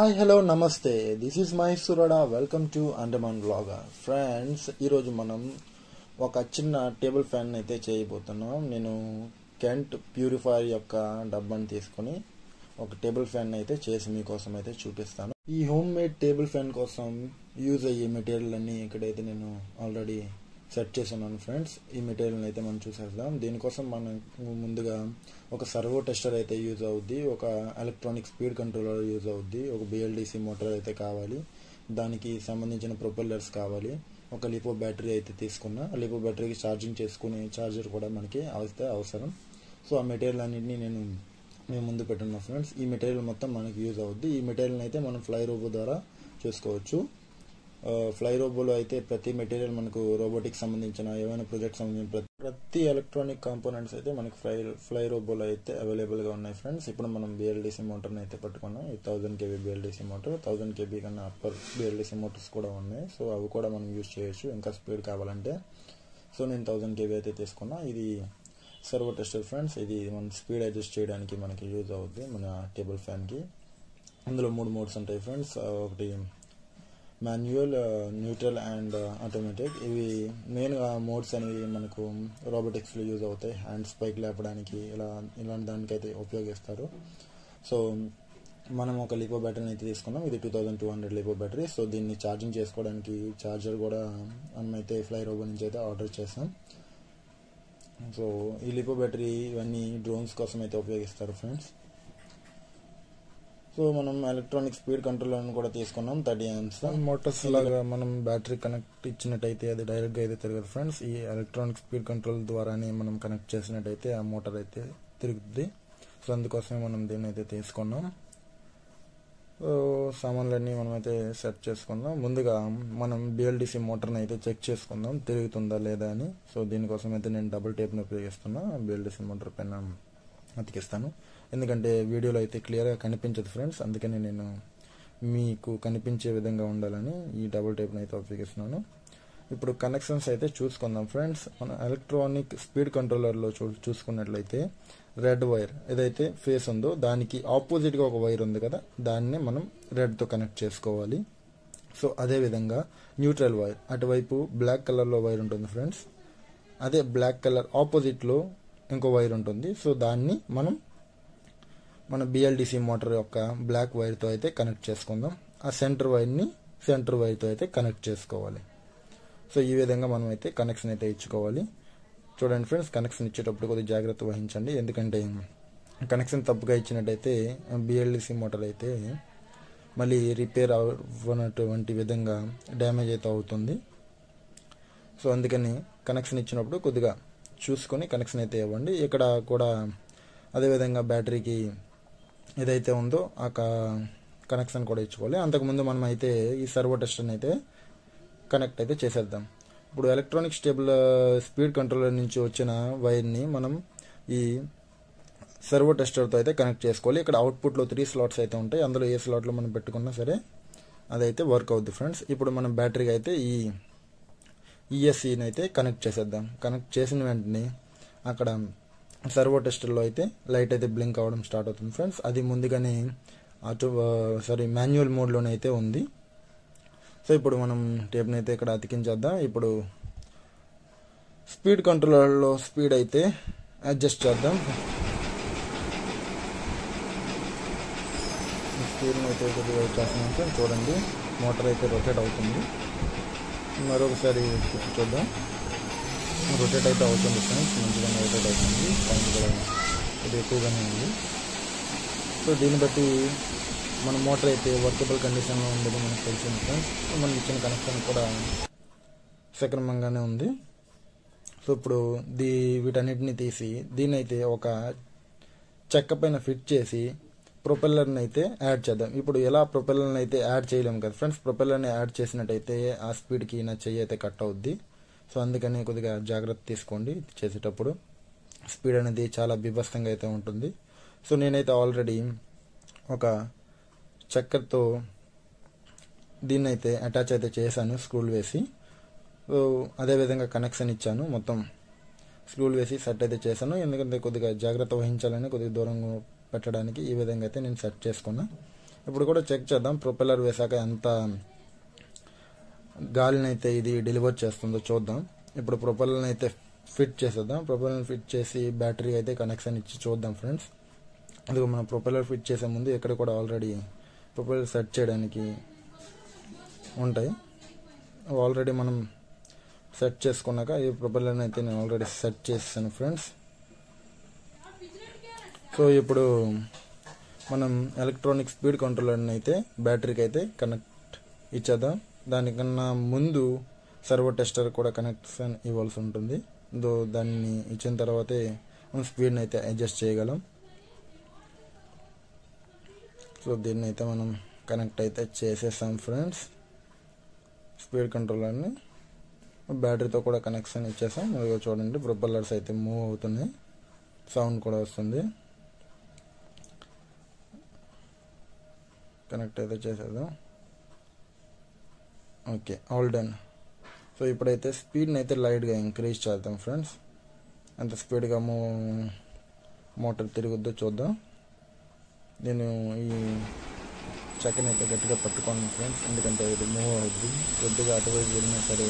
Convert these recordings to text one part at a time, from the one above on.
hi hello నమస్తే this is my Surada welcome to Andaman blogger friends ఈరోజు మనం ఒక చిన్న టేబుల్ ఫ్యాన్ అయితే చేయబోతున్నాం నేను కెంట్ ప్యూరిఫైర్ యొక్క డబ్బాని తీసుకొని ఒక టేబుల్ ఫ్యాన్ అయితే చేసి మీకోసం అయితే చూపిస్తాను ఈ హోమ్ మేడ్ టేబుల్ ఫ్యాన్ కోసం యూజ్ అయ్యే మెటీరియల్ అన్ని ఇక్కడైతే నేను ఆల్రెడీ సెట్ చేస్తున్నాను ఫ్రెండ్స్ ఈ మెటీరియల్ అయితే మనం చూసేద్దాం దీనికోసం మనం ముందుగా ఒక సర్వో టెస్టర్ అయితే యూజ్ అవుద్ది ఒక ఎలక్ట్రానిక్ స్పీడ్ కంట్రోలర్ యూజ్ అవుద్ది ఒక బిఎల్డిసి మోటార్ అయితే కావాలి దానికి సంబంధించిన ప్రొపెల్లర్స్ కావాలి ఒక లిపో బ్యాటరీ అయితే తీసుకున్నా లిపో బ్యాటరీకి ఛార్జింగ్ చేసుకునే ఛార్జర్ కూడా మనకి అయితే అవసరం సో ఆ మెటీరియల్ అన్నింటినీ నేను మేము ముందు పెట్టున్నా ఫ్రెండ్స్ ఈ మెటీరియల్ మొత్తం మనకి యూజ్ అవుద్ది ఈ మెటీరియల్ అయితే మనం ఫ్లై రోబో ద్వారా చూసుకోవచ్చు ఫ్లై రోబోలో అయితే ప్రతి మెటీరియల్ మనకు రోబోటిక్ సంబంధించిన ఏమైనా ప్రాజెక్ట్ సంబంధించిన ప్రతి ప్రతి ఎలక్ట్రానిక్ కాంపోనెంట్స్ అయితే మనకి ఫ్లై ఫ్లై రోబోలో అయితే అవైలబుల్గా ఉన్నాయి ఫ్రెండ్స్ ఇప్పుడు మనం బిఎల్డిసి మోటార్ని అయితే పట్టుకున్నాం ఈ thousand KB BLDC motor thousand KB కన్నా అప్పర్ బిఎల్డిసి మోటార్స్ కూడా ఉన్నాయి సో అవి కూడా మనం యూజ్ చేయొచ్చు ఇంకా స్పీడ్ కావాలంటే సో నేను థౌజండ్ కేబీ అయితే తీసుకున్నా ఇది సర్వో టెస్టర్ ఫ్రెండ్స్ ఇది మన స్పీడ్ అడ్జస్ట్ చేయడానికి మనకి యూజ్ అవుద్ది మన టేబుల్ ఫ్యాన్కి అందులో మూడు మోడ్స్ ఉంటాయి ఫ్రెండ్స్ ఒకటి మాన్యువల్ న్యూట్రల్ అండ్ ఆటోమేటిక్ ఇవి మెయిన్గా మోడ్స్ అనేవి మనకు రోబోటిక్స్లో యూజ్ అవుతాయి హ్యాండ్స్ పైకి లేపడానికి ఇలా ఇలాంటి దానికైతే ఉపయోగిస్తారు సో మనం ఒక లిపో బ్యాటరీని అయితే తీసుకున్నాం ఇది two thousand two hundred lipo battery so దీన్ని ఛార్జింగ్ చేసుకోవడానికి ఛార్జర్ కూడా మనం అయితే ఫ్లై రోబో నుంచి అయితే ఆర్డర్ చేసాం సో ఈ లిపో బ్యాటరీ ఇవన్నీ డ్రోన్స్ కోసం అయితే ఉపయోగిస్తారు ఫ్రెండ్స్ సో మనం ఎలక్ట్రానిక్ స్పీడ్ కంట్రోలర్ కూడా తీసుకున్నాం థర్టీ ఎంస్ మోటార్స్ లాగా మనం బ్యాటరీ కనెక్ట్ ఇచ్చినట్టయితే అది డైరెక్ట్గా అయితే తిరగదు ఫ్రెండ్స్ ఈ ఎలక్ట్రానిక్ స్పీడ్ కంట్రోల్ ద్వారానే మనం కనెక్ట్ చేసినట్టయితే ఆ మోటార్ అయితే తిరుగుతుంది సో అందుకోసమే మనం దీన్ని అయితే తీసుకున్నాం సో సామాన్లన్నీ మనం అయితే సెట్ చేసుకుందాం ముందుగా మనం బిఎల్డిసి మోటార్ని అయితే చెక్ చేసుకుందాం తిరుగుతుందా లేదా అని సో దీనికోసం అయితే నేను డబుల్ టేప్ని ఉపయోగిస్తున్నా బిఎల్డిసి మోటార్ పైన అతికిస్తాను ఎందుకంటే వీడియోలో అయితే క్లియర్గా కనిపించదు ఫ్రెండ్స్ అందుకని నేను మీకు కనిపించే విధంగా ఉండాలని ఈ డబుల్ టేప్ని అయితే ఉపయోగిస్తున్నాను ఇప్పుడు కనెక్షన్స్ అయితే చూసుకుందాం ఫ్రెండ్స్ మన ఎలక్ట్రానిక్ స్పీడ్ కంట్రోలర్లో చూ చూసుకున్నట్లయితే రెడ్ వైర్ ఏదైతే ఫేస్ ఉందో దానికి ఆపోజిట్గా ఒక వైర్ ఉంది కదా దాన్ని మనం రెడ్తో కనెక్ట్ చేసుకోవాలి సో అదేవిధంగా న్యూట్రల్ వైర్ అటువైపు బ్లాక్ కలర్లో వైర్ ఉంటుంది ఫ్రెండ్స్ అదే బ్లాక్ కలర్ ఆపోజిట్లో ఇంకో వైర్ ఉంటుంది సో దాన్ని మనం మన బిఎల్డిసి మోటార్ యొక్క బ్లాక్ వైర్తో అయితే కనెక్ట్ చేసుకుందాం ఆ సెంటర్ వైర్ని సెంటర్ వైర్తో అయితే కనెక్ట్ చేసుకోవాలి సో ఈ విధంగా మనం అయితే కనెక్షన్ అయితే ఇచ్చుకోవాలి చూడండి ఫ్రెండ్స్ కనెక్షన్ ఇచ్చేటప్పుడు కొద్దిగా జాగ్రత్త వహించండి ఎందుకంటే కనెక్షన్ తప్పుగా ఇచ్చినట్టయితే బిఎల్డిసి మోటార్ అయితే మళ్ళీ రిపేర్ అవ్వనటువంటి విధంగా డ్యామేజ్ అయితే అవుతుంది సో అందుకని కనెక్షన్ ఇచ్చినప్పుడు కొద్దిగా చూసుకొని కనెక్షన్ అయితే ఇవ్వండి ఇక్కడ కూడా అదేవిధంగా బ్యాటరీకి ఏదైతే ఉందో ఆ కనెక్షన్ కూడా ఇచ్చుకోవాలి అంతకుముందు మనం అయితే ఈ సర్వో టెస్టర్ని అయితే కనెక్ట్ అయితే చేసేద్దాం ఇప్పుడు ఎలక్ట్రానిక్ స్టేబుల్ స్పీడ్ కంట్రోలర్ నుంచి వచ్చిన వైర్ని మనం ఈ సర్వో టెస్టర్తో అయితే కనెక్ట్ చేసుకోవాలి ఇక్కడ అవుట్పుట్లో త్రీ స్లాట్స్ అయితే ఉంటాయి అందులో ఏ స్లాట్లో మనం పెట్టుకున్నా సరే అదైతే వర్క్ అవుద్ది ఫ్రెండ్స్ ఇప్పుడు మనం బ్యాటరీకి అయితే ఈ ఈఎస్సీని అయితే కనెక్ట్ చేసేద్దాం కనెక్ట్ చేసిన వెంటనే అక్కడ సర్వో టెస్టర్లో అయితే లైట్ అయితే బ్లింక్ అవ్వడం స్టార్ట్ అవుతుంది ఫ్రెండ్స్ అది ముందుగానే ఆటో సారీ మాన్యువల్ మోడ్లోనే అయితే ఉంది సో ఇప్పుడు మనం టేప్ని అయితే ఇక్కడ అతికించేద్దాం ఇప్పుడు స్పీడ్ కంట్రోలర్లో స్పీడ్ అయితే అడ్జస్ట్ చేద్దాం స్పీడ్ని అయితే కొద్దిగా చేస్తున్నాం చూడండి మోటార్ అయితే రొటేట్ అవుతుంది మరొకసారి చూద్దాం రొటేట్ అయితే అవుతుంది ఫ్రెండ్స్ మంచిగానే రొటేట్ అవుతుంది కరెంట్ కూడా ఇది ఎక్కువగానే ఉంది సో దీన్ని బట్టి మన మోటార్ అయితే వర్కబుల్ కండిషన్లో ఉండేది మనకు తెలిసింది ఫ్రెండ్స్ మనకి ఇచ్చిన కనెక్షన్ కూడా సక్రమంగానే ఉంది సో ఇప్పుడు దీ వీటన్నిటిని తీసి దీన్ని అయితే ఒక చెక్క పైన ఫిట్ చేసి ప్రొపెల్లర్ని అయితే యాడ్ చేద్దాం ఇప్పుడు ఎలా ప్రొపెల్లర్ని అయితే యాడ్ చేయలేము కదా ఫ్రెండ్స్ ప్రొపెల్లర్ని యాడ్ చేసినట్టయితే ఆ స్పీడ్కి నా చెయ్యి అయితే కట్ అవుద్ది సో అందుకని కొద్దిగా జాగ్రత్త తీసుకోండి చేసేటప్పుడు స్పీడ్ అనేది చాలా బీభత్సంగా అయితే ఉంటుంది సో నేనైతే ఆల్రెడీ ఒక చక్కర్తో దీన్ని అయితే అటాచ్ అయితే చేశాను స్క్రూలు వేసి సో అదేవిధంగా కనెక్షన్ ఇచ్చాను మొత్తం స్క్రూలు వేసి సెట్ అయితే చేశాను ఎందుకంటే కొద్దిగా జాగ్రత్త వహించాలని కొద్దిగా దూరంగా పెట్టడానికి ఈ విధంగా అయితే నేను సెట్ చేసుకున్నా ఇప్పుడు కూడా చెక్ చేద్దాం ప్రొపెల్లర్ వేసాక ఎంత గాలిని అయితే ఇది డెలివర్ చేస్తుందో చూద్దాం ఇప్పుడు ప్రొపెల్లర్ని అయితే ఫిట్ చేసేద్దాం ప్రొపెల్లర్ ఫిట్ చేసి బ్యాటరీ అయితే కనెక్షన్ ఇచ్చి చూద్దాం ఫ్రెండ్స్ అందుకు మనం ప్రొపెల్లర్ ఫిట్ చేసే ముందు ఇక్కడ కూడా ఆల్రెడీ ప్రొపెల్లర్ సెట్ చేయడానికి ఉంటాయి ఆల్రెడీ మనం సెట్ చేసుకున్నాక ఈ ప్రొపెల్లర్ని అయితే నేను ఆల్రెడీ సెట్ చేసాను ఫ్రెండ్స్ సో ఇప్పుడు మనం ఎలక్ట్రానిక్ స్పీడ్ కంట్రోలర్ని అయితే బ్యాటరీకి అయితే కనెక్ట్ ఇచ్చేద్దాం దానికన్నా ముందు సర్వో టెస్టర్ కూడా కనెక్షన్ ఇవ్వాల్సి ఉంటుంది దో దాన్ని ఇచ్చిన తర్వాతే మనం స్పీడ్ని అయితే అడ్జస్ట్ చేయగలం సో దీన్ని అయితే మనం కనెక్ట్ అయితే చేసేసాం ఫ్రెండ్స్ స్పీడ్ కంట్రోలర్ని బ్యాటరీతో కూడా కనెక్షన్ ఇచ్చేసాం ఇదిగో చూడండి ప్రొపెల్లర్స్ అయితే మూవ్ అవుతున్నాయి సౌండ్ కూడా వస్తుంది కనెక్ట్ అయితే చేసేద్దాం ఓకే ఆల్ డన్ సో ఇప్పుడైతే స్పీడ్ని అయితే లైట్గా ఇంక్రీజ్ చేద్దాం ఫ్రెండ్స్ ఎంత స్పీడ్గా మూ మోటార్ తిరుగుద్దో చూద్దాం నేను ఈ చక్కని అయితే గట్టిగా పట్టుకోండి ఫ్రెండ్స్ ఎందుకంటే ఇది మూవ్ అవుద్ది కొద్దిగా అటువైపు వెళ్ళినా సరే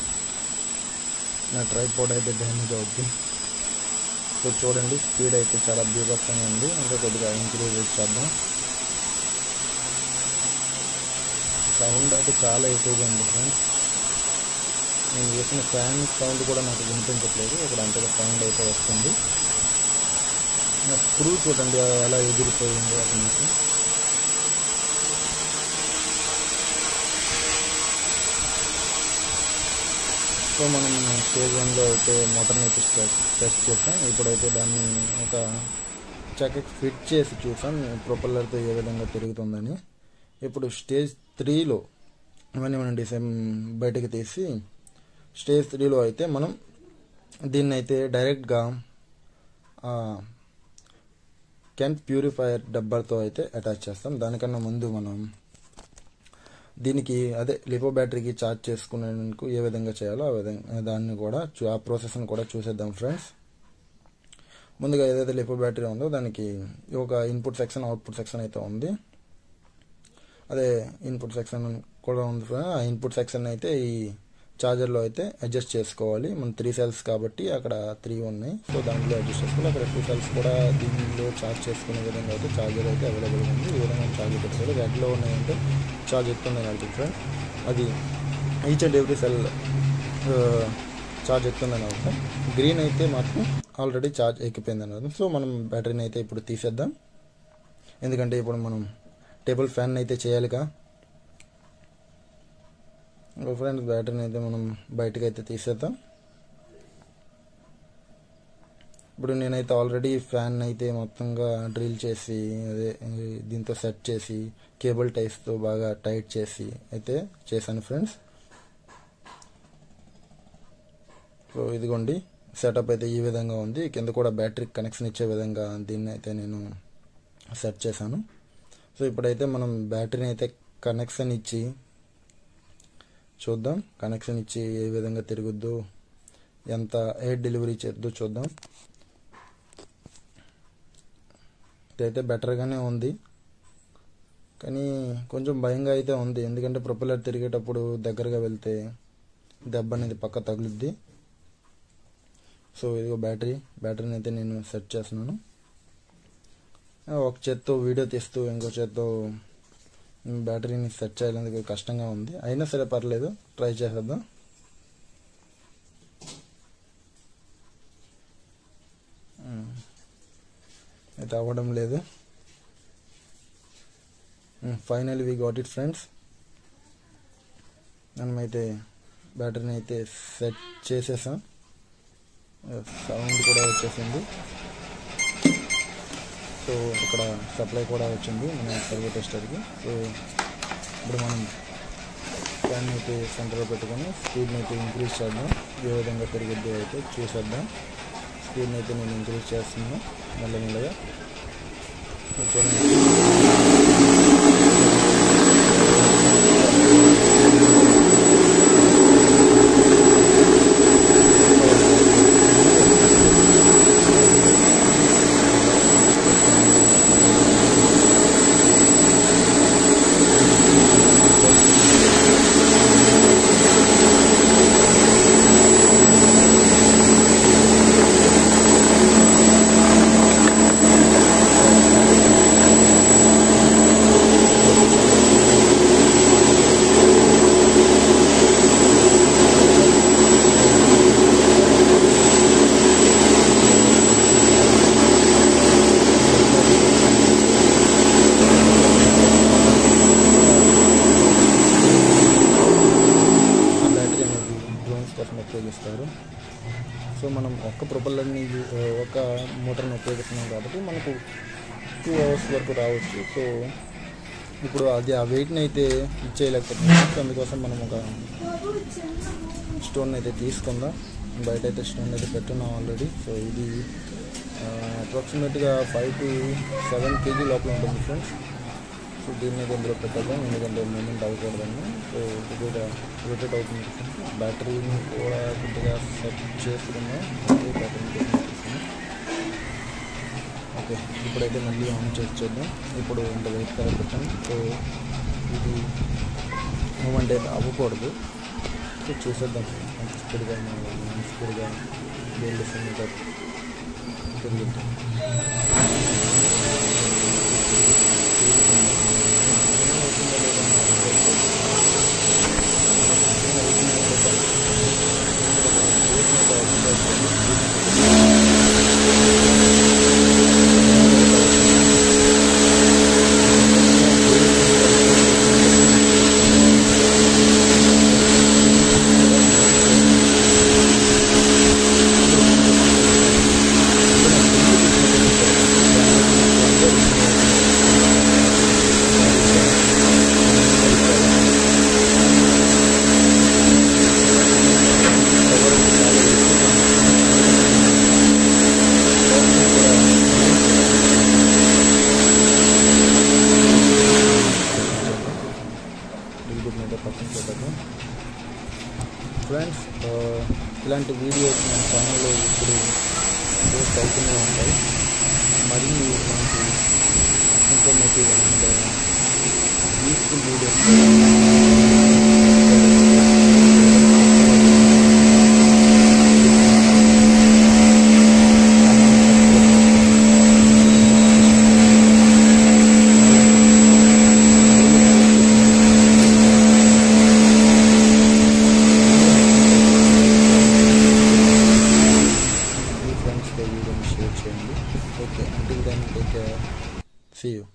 నా ట్రైపోర్డ్ అయితే డ్యామేజ్ అవుద్ది సో చూడండి స్పీడ్ అయితే చాలా బీభత్సంగా ఉంది ఇంకా కొద్దిగా ఇంక్రీజ్ చేద్దాం సౌండ్ అయితే చాలా ఎక్కువగా ఉంది ఫ్రెండ్స్ నేను వేసిన ఫ్యాన్ సౌండ్ కూడా నాకు వినిపించట్లేదు ఇక్కడ అంతగా సౌండ్ అయితే వస్తుంది నా స్క్రూ చూడండి ఎలా ఎగిరిపోయిందో అక్కడి నుంచి సో మనం స్టేజ్ వన్లో అయితే మోటార్ని అయితే టెస్ట్ చేసాం ఇప్పుడైతే దాన్ని ఒక చక్కకి ఫిట్ చేసి చూసాం ప్రొపల్లర్తో ఏ విధంగా తిరుగుతుందని ఇప్పుడు స్టేజ్ త్రీలో ఇవన్నీ మనం డిసైన్ బయటకు తీసి స్టేజ్ త్రీలో అయితే మనం దీన్ని అయితే డైరెక్ట్గా కెంట్ ప్యూరిఫైయర్ డబ్బాతో అయితే అటాచ్ చేస్తాం దానికన్నా ముందు మనం దీనికి అదే లిపో బ్యాటరీకి ఛార్జ్ చేసుకునేందుకు ఏ విధంగా చేయాలో ఆ విధంగా దాన్ని కూడా ఆ ప్రాసెస్ని కూడా చూసేద్దాం ఫ్రెండ్స్ ముందుగా ఏదైతే లిపో బ్యాటరీ ఉందో దానికి ఒక ఇన్పుట్ సెక్షన్ అవుట్పుట్ సెక్షన్ అయితే ఉంది అదే ఇన్పుట్ సెక్షన్ కూడా ఉంది ఆ ఇన్పుట్ సెక్షన్ అయితే ఈ ఛార్జర్లో అయితే అడ్జస్ట్ చేసుకోవాలి మన త్రీ సెల్స్ కాబట్టి అక్కడ త్రీ ఉన్నాయి సో దాంట్లో అడ్జస్ట్ చేసుకోవాలి అక్కడ టూ సెల్స్ కూడా దీనిలో ఛార్జ్ చేసుకునే విధంగా అయితే ఛార్జర్ అయితే అవైలబుల్ ఉంది ఈ విధంగా ఛార్జ్ పెట్టుకోవాలి రెడ్లో ఉన్నాయంటే ఛార్జ్ ఎక్కుతుంది అర్థం ఫ్రెండ్ అది each and every cell charge ఎక్కుతుందని అర్థం గ్రీన్ అయితే మాత్రం ఆల్రెడీ ఛార్జ్ ఎక్కిపోయిందని అర్థం సో మనం బ్యాటరీని అయితే ఇప్పుడు తీసేద్దాం ఎందుకంటే ఇప్పుడు మనం టేబుల్ ఫ్యాన్ అయితే చేయాలిగా ఫ్రెండ్స్ బ్యాటరీని అయితే మనం బయటకు అయితే తీసేద్దాం ఇప్పుడు నేనైతే ఆల్రెడీ ఫ్యాన్ అయితే మొత్తంగా డ్రిల్ చేసి అదే దీంతో సెట్ చేసి కేబుల్ టైప్స్తో బాగా టైట్ చేసి అయితే చేశాను ఫ్రెండ్స్ సో ఇదిగోండి సెటప్ అయితే ఈ విధంగా ఉంది కింద కూడా బ్యాటరీ కనెక్షన్ ఇచ్చే విధంగా దీన్ని అయితే నేను సెట్ చేశాను సో ఇప్పుడైతే మనం బ్యాటరీని అయితే కనెక్షన్ ఇచ్చి చూద్దాం కనెక్షన్ ఇచ్చి ఏ విధంగా తిరుగుద్దు ఎంత ఎయిర్ డెలివరీ చేద్దో చూద్దాం ఇదైతే బెటర్గానే ఉంది కానీ కొంచెం భయంగా అయితే ఉంది ఎందుకంటే ప్రొపెల్లర్ తిరిగేటప్పుడు దగ్గరగా వెళ్తే దెబ్బ అనేది పక్క తగులుద్ది సో ఇదిగో బ్యాటరీ బ్యాటరీని అయితే నేను సెట్ చేస్తున్నాను ఒక చేత్తో వీడియో తీస్తూ ఇంకో చేత్తో బ్యాటరీని సెట్ చేయాలని కష్టంగా ఉంది అయినా సరే పర్లేదు ట్రై చేసేద్దాం అయితే అవ్వడం లేదు final we got it friends మనమైతే బ్యాటరీని అయితే సెట్ చేసేసాం సౌండ్ కూడా వచ్చేసింది సో ఇక్కడ సప్లై కూడా వచ్చింది మన సర్వే టెస్టర్కి సో ఇప్పుడు మనం ఫ్యాన్ అయితే సెంటర్లో పెట్టుకొని స్పీడ్ని అయితే ఇంక్రీజ్ చేద్దాం ఏ విధంగా పెరిగిద్దో అయితే చూసేద్దాం స్పీడ్ని అయితే నేను ఇంక్రీజ్ చేస్తున్నాను మెల్లమెల్లగా చూడండి ఒక్క ప్రొపల్లర్ని యూ- ఒక మోటార్ని ఉపయోగిస్తున్నాం కాబట్టి మనకు టూ అవర్స్ వరకు రావచ్చు సో ఇప్పుడు అది ఆ వెయిట్ని అయితే ఇచ్చేయలేకపోతున్నాం సో అందుకోసం మనం ఒక స్టోన్ అయితే తీసుకుందాం బయట అయితే స్టోన్ అయితే పెట్టున్నాం ఆల్రెడీ సో ఇది అప్రాక్సిమేట్గా ఫైవ్ టు సెవెన్ కేజీ లోపల ఉంటుంది ఫ్రెండ్స్ సో దీన్ని అయితే ఇందులో పెట్టేద్దాం ఎందుకంటే మూమెంట్ అవ్వకూడదని సో కొద్దిగా రొటేట్ అవుతుంది బ్యాటరీని కూడా కొద్దిగా సెట్ చేసుకున్నాం ఓకే బ్యాటరీని తీసుకున్నాం ఓకే ఇప్పుడైతే మళ్ళీ ఆన్ చేసి చూద్దాం ఇప్పుడు ఇంత వెయిట్ కదా పెట్టాను సో ఇది మూమెంట్ అయితే అవ్వకూడదు సో చూసేద్దాం ఎంత స్పీడ్గా ఎంత స్పీడ్గా బిల్డ్ మీటర్ తిరుగుతుంది అయితే పక్కన పెట్టద్దాం ఫ్రెండ్స్ ఇలాంటి వీడియోస్ మన ఛానల్లో ఇప్పుడు పోస్ట్ అవుతూనే ఉంటాయి మరిన్ని ఇలాంటి ఇన్ఫర్మేటివ్ అండ్ యూస్ఫుల్ వీడియోస్ మీ ఫ్రెండ్స్తో వీడియోని షేర్ చేయండి okay until then take care see you